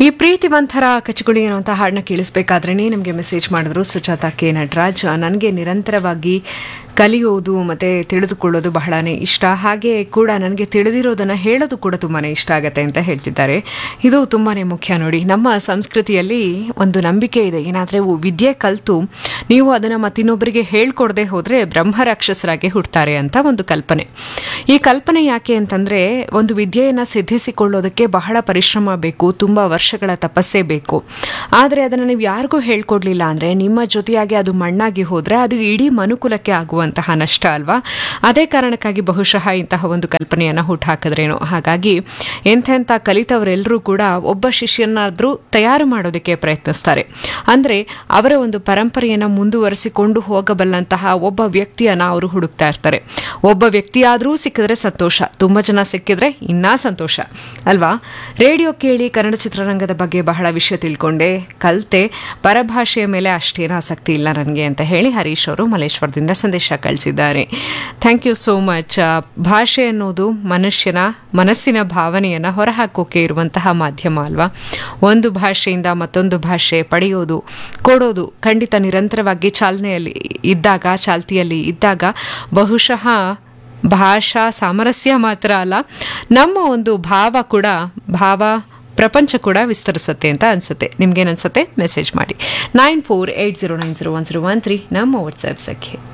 ಈ ಪ್ರೀತಿ ಒಂಥರ ಕಚಗುಳಿ ಅನ್ನುವಂಥ ಹಾಡನ್ನ ಕೇಳಿಸ್ಬೇಕಾದ್ರೇ ನಮಗೆ ಮೆಸೇಜ್ ಮಾಡಿದ್ರು ಸುಜಾತ ಕೆ ನಟರಾಜ್ ನನಗೆ ನಿರಂತರವಾಗಿ ಕಲಿಯೋದು ಮತ್ತು ತಿಳಿದುಕೊಳ್ಳೋದು ಬಹಳನೇ ಇಷ್ಟ ಹಾಗೆ ಕೂಡ ನನಗೆ ತಿಳಿದಿರೋದನ್ನು ಹೇಳೋದು ಕೂಡ ತುಂಬಾ ಇಷ್ಟ ಆಗುತ್ತೆ ಅಂತ ಹೇಳ್ತಿದ್ದಾರೆ ಇದು ತುಂಬಾ ಮುಖ್ಯ ನೋಡಿ ನಮ್ಮ ಸಂಸ್ಕೃತಿಯಲ್ಲಿ ಒಂದು ನಂಬಿಕೆ ಇದೆ ಏನಾದರೆ ವಿದ್ಯೆ ಕಲಿತು ನೀವು ಅದನ್ನು ಮತ್ತಿನ್ನೊಬ್ಬರಿಗೆ ಹೇಳ್ಕೊಡದೆ ಹೋದರೆ ಬ್ರಹ್ಮ ರಾಕ್ಷಸರಾಗಿ ಹುಡ್ತಾರೆ ಅಂತ ಒಂದು ಕಲ್ಪನೆ ಈ ಕಲ್ಪನೆ ಯಾಕೆ ಅಂತಂದರೆ ಒಂದು ವಿದ್ಯೆಯನ್ನು ಸಿದ್ಧಿಸಿಕೊಳ್ಳೋದಕ್ಕೆ ಬಹಳ ಪರಿಶ್ರಮ ಬೇಕು ತುಂಬ ವರ್ಷಗಳ ತಪಸ್ಸೇ ಬೇಕು ಆದರೆ ಅದನ್ನು ನೀವು ಯಾರಿಗೂ ಹೇಳ್ಕೊಡ್ಲಿಲ್ಲ ಅಂದರೆ ನಿಮ್ಮ ಜೊತೆಯಾಗಿ ಅದು ಮಣ್ಣಾಗಿ ಹೋದರೆ ಅದು ಇಡೀ ಮನುಕುಲಕ್ಕೆ ಆಗುವಂತಹ ನಷ್ಟ ಅಲ್ವಾ ಅದೇ ಕಾರಣಕ್ಕಾಗಿ ಬಹುಶಃ ಇಂತಹ ಒಂದು ಕಲ್ಪನೆಯನ್ನು ಹುಟ್ಟುಹಾಕಿದ್ರೇನೋ ಹಾಗಾಗಿ ಎಂಥೆಂಥ ಕಲಿತವರೆಲ್ಲರೂ ಕೂಡ ಒಬ್ಬ ಶಿಷ್ಯನಾದರೂ ತಯಾರು ಮಾಡೋದಕ್ಕೆ ಪ್ರಯತ್ನಿಸ್ತಾರೆ ಅಂದರೆ ಅವರ ಒಂದು ಪರಂಪರೆಯನ್ನು ಮುಂದುವರಿಸಿಕೊಂಡು ಹೋಗಬಲ್ಲಂತಹ ಒಬ್ಬ ವ್ಯಕ್ತಿಯನ್ನು ಅವರು ಹುಡುಕ್ತಾ ಇರ್ತಾರೆ ಒಬ್ಬ ವ್ಯಕ್ತಿಯಾದರೂ ಸಿಕ್ಕಿದ್ರೆ ಸಂತೋಷ ತುಂಬ ಜನ ಸಿಕ್ಕಿದ್ರೆ ಇನ್ನೂ ಸಂತೋಷ ಅಲ್ವಾ ರೇಡಿಯೋ ಕೇಳಿ ಕನ್ನಡ ಚಿತ್ರರಂಗದ ಬಗ್ಗೆ ಬಹಳ ವಿಷಯ ತಿಳ್ಕೊಂಡೆ ಕಲಿತೆ ಪರಭಾಷೆಯ ಮೇಲೆ ಅಷ್ಟೇನು ಆಸಕ್ತಿ ಇಲ್ಲ ನನಗೆ ಅಂತ ಹೇಳಿ ಹರೀಶ್ ಅವರು ಮಲೇಶ್ವರದಿಂದ ಸಂದೇಶ ಕಳಿಸಿದ್ದಾರೆ ಥ್ಯಾಂಕ್ ಯು ಸೋ ಮಚ್ ಭಾಷೆ ಅನ್ನೋದು ಮನುಷ್ಯನ ಮನಸ್ಸಿನ ಭಾವನೆಯನ್ನು ಹೊರಹಾಕೋಕೆ ಇರುವಂತಹ ಮಾಧ್ಯಮ ಅಲ್ವಾ ಒಂದು ಭಾಷೆಯಿಂದ ಮತ್ತೊಂದು ಭಾಷೆ ಪಡೆಯೋದು ಕೊಡೋದು ಖಂಡಿತ ನಿರಂತರವಾಗಿ ಚಾಲನೆಯಲ್ಲಿ ಇದ್ದಾಗ ಚಾಲ್ತಿಯಲ್ಲಿ ಇದ್ದಾಗ ಬಹುಶಃ ಭಾಷಾ ಸಾಮರಸ್ಯ ಮಾತ್ರ ಅಲ್ಲ ನಮ್ಮ ಒಂದು ಭಾವ ಕೂಡ ಭಾವ ಪ್ರಪಂಚ ಕೂಡ ವಿಸ್ತರಿಸುತ್ತೆ ಅಂತ ಅನ್ಸುತ್ತೆ ನಿಮ್ಗೇನು ಅನ್ಸುತ್ತೆ ಮೆಸೇಜ್ ಮಾಡಿ nine four eight zero nine zero one zero one three ನಮ್ಮ ವಾಟ್ಸ್ಆ್ಯಪ್ ಸಂಖ್ಯೆ